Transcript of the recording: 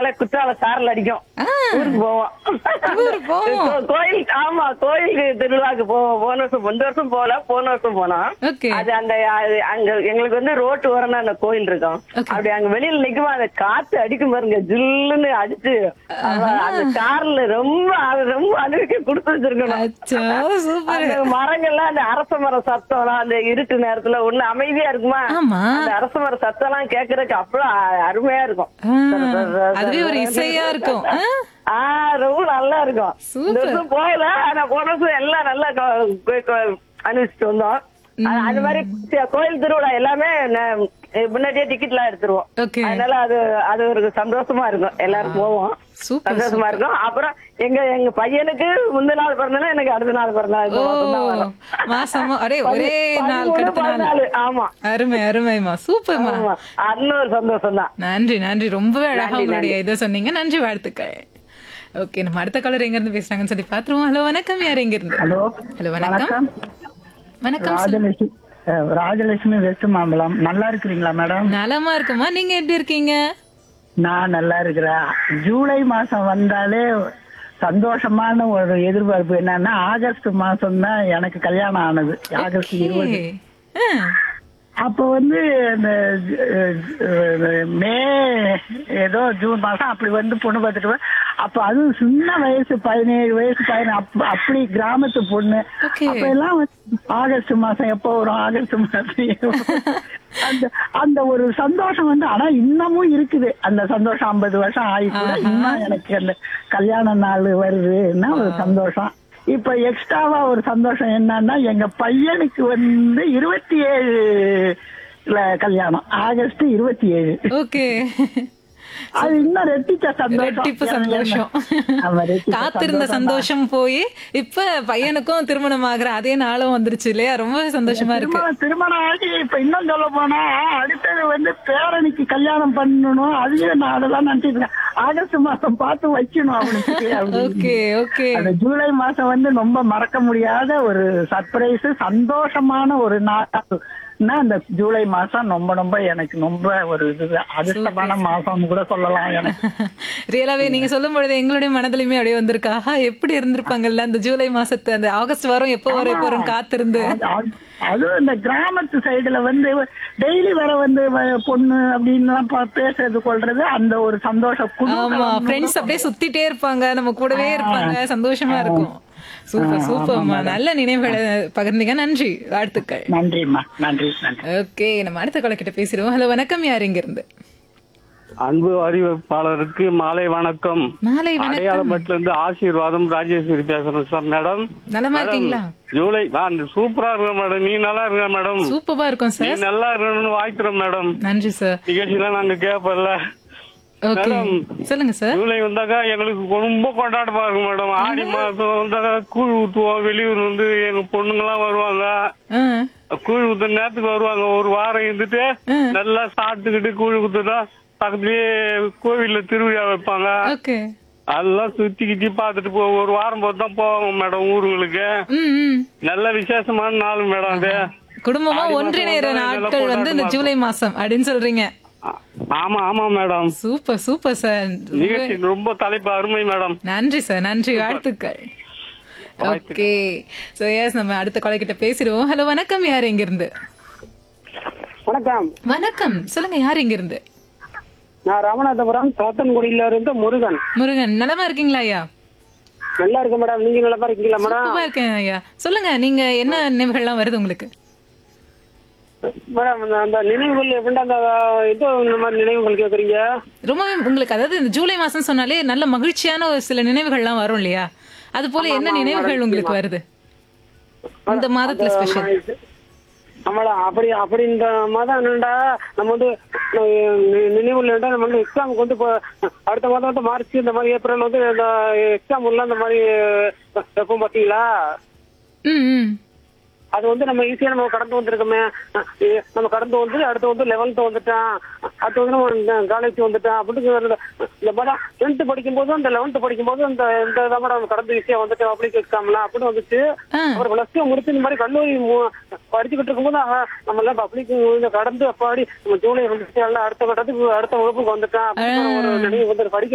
நல்ல குற்றால சாரல் அடிக்கும் ஆ, ஊருக்கு போவோம் ஊருக்கு போவோம். கோ- கோயில் ஆமா கோயிலுக்கு திருவிழாக்கு போவோம் போன வருஷம் இந்த வருஷம் போல போன வருஷம் போனோம் ஓகே அது அந்த அது அங்க எங்களுக்கு வந்து ரோட்டு ஓரம் அந்த கோயில் இருக்கும் Okay. அப்படி அங்க வெளியில நிக்குமா அந்த காத்து அடிக்கும் பாருங்க ஜில்லுன்னு அடிச்சு அவ- அந்த கார்ல ரொம்ப அது ரொம்ப அனுபவிக்க கொடுத்து வச்சிருக்கணும் அச்சோ சூப்பர் அந்த மரங்கள்லாம் அந்த அரச மர சத்தம்லாம் அந்த இருட்டு நேரத்துல ஒண்ணு அமைதியா இருக்குமா ஆமா அந்த அரச மர சத்தம் எல்லாம் கேக்குறதுக்கு அவ்வளவு அ- அருமையா இருக்கும் ஆ, அதுவே ஒரு இசையா இருக்கும் ஆ, ஆஹ் ரொம்ப நல்லா இருக்கும் Super. இந்த வருஷம் போகல ஆனா போன வருஷம் எல்லாம் நல்லா கொ- கொ- கொ- அனுபவிச்சுட்டு வந்தோம் அது- அது மாதிரி சி- கோயில் திருவிழா எல்லாமே ந- முன்னாடியே டிக்கெட் எல்லாம் எடுத்துருவோம் ஓகே அதனால அது அது ஒரு சந்தோஷமா இருக்கும் எல்லாரும் போவோம் சூப்பர் சந்தோஷமா இருக்கும் அப்புறம் எங்க எங்க பையனுக்கு முந்தின நாள் பிறந்தனா எனக்கு அடுத்த நாள் பிறந்தநாள் ஓ இப்ப மட்டும்தான் வரும். மாசமா அரே ஒரே நாள் பதிமூணு, கடுத்த நாள் பதினாலு, ஆமா அருமை அருமைமா சூப்பர்மா ஆமா அது ஒரு சந்தோஷம் தான் நன்றி நன்றி ரொம்பவே அழகா நன்றி, உங்களுடைய இதை சொன்னீங்க நன்றி வாழ்த்துக்கள் ஓகே நம்ம அடுத்த காலர் எங்க இருந்து பேசுறாங்கன்னு சொல்லி பாத்துருவோம் ஹலோ வணக்கம் யார் எங்க இருந்து ஹலோ ஹலோ வணக்கம் வணக்கம் சொல்லு. ராஜலட்சுமி அஹ், ராஜலட்சுமி வெஸ்ட் மாம்பலம் நல்லா இருக்கிறீங்களா மேடம் நலமா இருக்குமா நீங்க எப்படி இருக்கீங்க நான் நல்லா இருக்கிறேன் ஜூலை மாசம் வந்தாலே சந்தோஷமான ஒரு எதிர்பார்ப்பு என்னன்னா ஆகஸ்ட் மாசம் தான் எனக்கு கல்யாணம் ஆனது ஆகஸ்ட் இருபது ஏய், ஆ, அப்போ வந்து இந்த அஹ், அஹ், மே ஏதோ ஜூன் மாசம் அப்படி வந்து பொண்ணு பார்த்துட்டு வந்தேன். அப்போ அதுவும் சின்ன வயசு பதினேழு வயசு பதினேழு அப்- அப்படி கிராமத்து பொண்ணு Okay. அப்ப எல்லாம் வந்து ஆகஸ்ட் மாசம் எப்போ வரும் ஆகஸ்ட் மாசம் எப்போ வரும்? அந்த அந்த ஒரு சந்தோஷம் வந்து ஆனா இன்னமும் இருக்குது அந்த சந்தோஷம் ஐம்பது வருஷம் ஆகி கூட ஆஹா. இன்னும் எனக்கு அந்த கல்யாண நாள் வருதுன்னா ஒரு சந்தோஷம் இப்ப எக்ஸ்ட்ராவா ஒரு சந்தோஷம் என்னன்னா எங்க பையனுக்கு வந்து இருபத்தி ஏழுல கல்யாணம் ஆகஸ்ட் இருபத்தி ஏழு ஓகே அது இன்னும் ரெட்டிச்ச சந்தோஷம் ரெட்டிப்பு சந்தோஷம் ஆமா, ரெட்டிப்பு காத்திருந்த சந்தோஷம் போய் இப்ப பையனுக்கும் திருமணம் ஆகுற அதே நாளும் வந்துருச்சு இல்லையா ரொம்ப சந்தோஷமா இருக்கு திருமணம் திருமணம் ஆகி இப்ப இன்னும் சொல்ல போனா அடுத்தது வந்து பேரனுக்கு கல்யாணம் பண்ணணும் அதையும் நான் அதெல்லாம் நினைச்சிட்டு இருக்கேன் ஆகஸ்ட் மாசம் பார்த்து வைக்கணும் அவனுக்கு அப்படின்னு. ஓகே ஓகே அந்த ஜூலை மாசம் வந்து ரொம்ப மறக்க முடியாத ஒரு சர்ப்ரைஸ் சந்தோஷமான ஒரு நாள்னா அந்த ஜூலை மாசம் ரொம்ப ரொம்ப எனக்கு ரொம்ப ஒரு இது அதிர்ஷ்டமான மாசம் கூட சொல்லலாம் எனக்கு ரியலாவே நீங்க சொல்லும் பொழுது எங்களுடைய மனதிலுமே அப்படியே வந்திருக்கா ஆஹா, எப்படி இருந்திருப்பாங்கல்ல அந்த ஜூலை மாசத்து அந்த ஆகஸ்ட் வரும் எப்போ வரும் எப்போ வரும் காத்திருந்து அது- அது- அதுவும் இந்த கிராமத்து சைடுல வந்து டெய்லி வர வந்து வ- பொண்ணு அப்படின்னு எல்லாம் பா- பேசுறது கொள்றது அந்த ஒரு சந்தோஷம் ஆமா குதூகலம் ஃப்ரெண்ட்ஸ் அப்படியே சுத்திட்டே இருப்பாங்க நம்ம கூடவே இருப்பாங்க சந்தோஷமா இருக்கும் சூப்பர் சூப்பர்மா நல்ல நினைவுகளை பகிர்ந்தீங்க நன்றி வாழ்த்துக்கள் நன்றிம்மா நன்றி நன்றி ஓகே நம்ம அடுத்த கொலை கிட்ட பேசிடுவோம் ஹலோ வணக்கம் யார் இங்க இருந்து அன்பு அறிவிப்பாளருக்கு மாலை வணக்கம் மாலை வணக்கம் அடையாளமட்டில இருந்து ஆசீர்வாதம் ராஜேஸ்வரி பேசுறேன் சார் மேடம் நலமா இருக்கீங்களா ஜூலை நான் சூப்பரா இருக்கேன் மேடம் நீ நல்லா இருக்க மேடம் சூப்பரா இருக்கும் நீ சார் நல்லா இருக்கணும்னு வாழ்த்துறோம் மேடம் நன்றி சார் நிகழ்ச்சியெல்லாம் நாங்க கேட்பல ஓகே மேடம். சொல்லுங்க சார் ஜூலை வந்தாக்கா எங்களுக்கு ரொம்ப கொண்டாட்டமா இருக்கும் மேடம் ஆடி மாசம் வந்தாக்கா கூழ் ஊத்துவோம் வெளியூர் வந்து எங்க பொண்ணுங்கெல்லாம் வருவாங்க ஆ, கூழ் ஊத்துற நேரத்துக்கு வருவாங்க ஒரு வாரம் இருந்துட்டு நல்லா சாப்பிட்டுக்கிட்டு கூழ் ஊத்துட்டா பக்கத்துலயே கோவில்ல திருவிழா வைப்பாங்க ஓகே அதெல்லாம் சுத்தி கித்தி பாத்துட்டு போ ஒரு வாரம் போது தான் போவாங்க மேடம் ஊருங்களுக்கு ம் ம் நல்ல விசேஷமான நாள் மேடம் அது குடும்பமா ஆடி மாசம் ஒன்றிணைற வந்தா நாட்கள் நல்லா வந்து இந்த கொண்டாடுவாங்க. ஜூலை மாசம் அப்படின்னு சொல்றீங்க ஆ- ஆமா ஆமா மேடம் சூப்பர் சூப்பர் சார் நிகழ்ச்சி ரொம்ப தலைப்பு அருமை மேடம் நன்றி சார் நன்றி வாழ்த்துக்கள் ஓகே சோ எஸ் நம்ம அடுத்த கொலை கிட்ட பேசிடுவோம் ஹலோ வணக்கம் யார் இங்க இருந்து வணக்கம் வணக்கம் சொல்லுங்க யார் இங்க இருந்து நான் ராமநாதபுரம் சாத்தன்குடியில இருந்து முருகன் முருகன் நலமா இருக்கீங்களா ஐயா நல்லா இருக்கு மேடம் நீங்க நல்லா இருக்கீங்களா மேடம் சூப்பரா இருக்கேன் ஐயா சொல்லுங்க நீங்க என்ன நினைவுகள்லாம் வருது உங்களுக்கு மேடம் அந்த- அந்த நினைவுகள் எப்படின்னா அந்த இது இந்த மாதிரி நினைவுகள் கேக்குறீங்க ரொம்பவே உங்களுக்கு அதாவது இந்த ஜூலை மாசம் சொன்னாலே நல்ல மகிழ்ச்சியான ஒரு சில நினைவுகள்லாம் வரும் இல்லையா அது போல என்ன நினைவுகள் உங்களுக்கு வருது இந்த மாதத்துல ஸ்பெஷல் ஆமாடா அப்படி அப்படி இந்த மாதம் என்னடா நம்ம வந்து அஹ், நி- நினைவுகள் என்னடா நம்ம வந்து எக்ஸாமுக்கு வந்து இப்போ அடுத்த மாதம் வந்து மார்ச் இந்த மாதிரி ஏப்ரல் வந்து இந்த எக்ஸாம் உள்ள இந்த மாதிரி அஹ், வைப்போம் பாத்தீங்களா ம் ம் அது வந்து நம்ம ஈஸியா நம்ம கடந்து வந்திருக்கோமே அஹ் நம்ம கடந்து வந்து அடுத்து வந்து லெவன்த் வந்துட்டான் அடுத்து வந்து நம்ம காலேஜ் வந்துட்டான் அப்படின்னு இந்த- இந்த மாதிரி டென்த் படிக்கும் போது அந்த லெவன்த் படிக்கும் போது இந்த இந்த இதை மாதிரி நம்ம கடந்து ஈஸியா வந்துட்டோம் பப்ளிக் எக்ஸாம்லாம் அப்படின்னு வந்துச்சு ஆ. அப்புறம் பிளஸ் டூ முடிச்சு இந்த மாதிரி கல்லூரி மு- படிச்சுக்கிட்டு இருக்கும்போது ஆஹா, நம்ம எல்லாம் பப்ளிக் கடந்து அப்பாடி நம்ம ஜூலை வந்துச்சு எல்லாம் அடுத்த கட்டத்துக்கு அடுத்த வகுப்புக்கு வந்துட்டான் அப்படின்னு ஒரு நினைவு வந்து படிக்க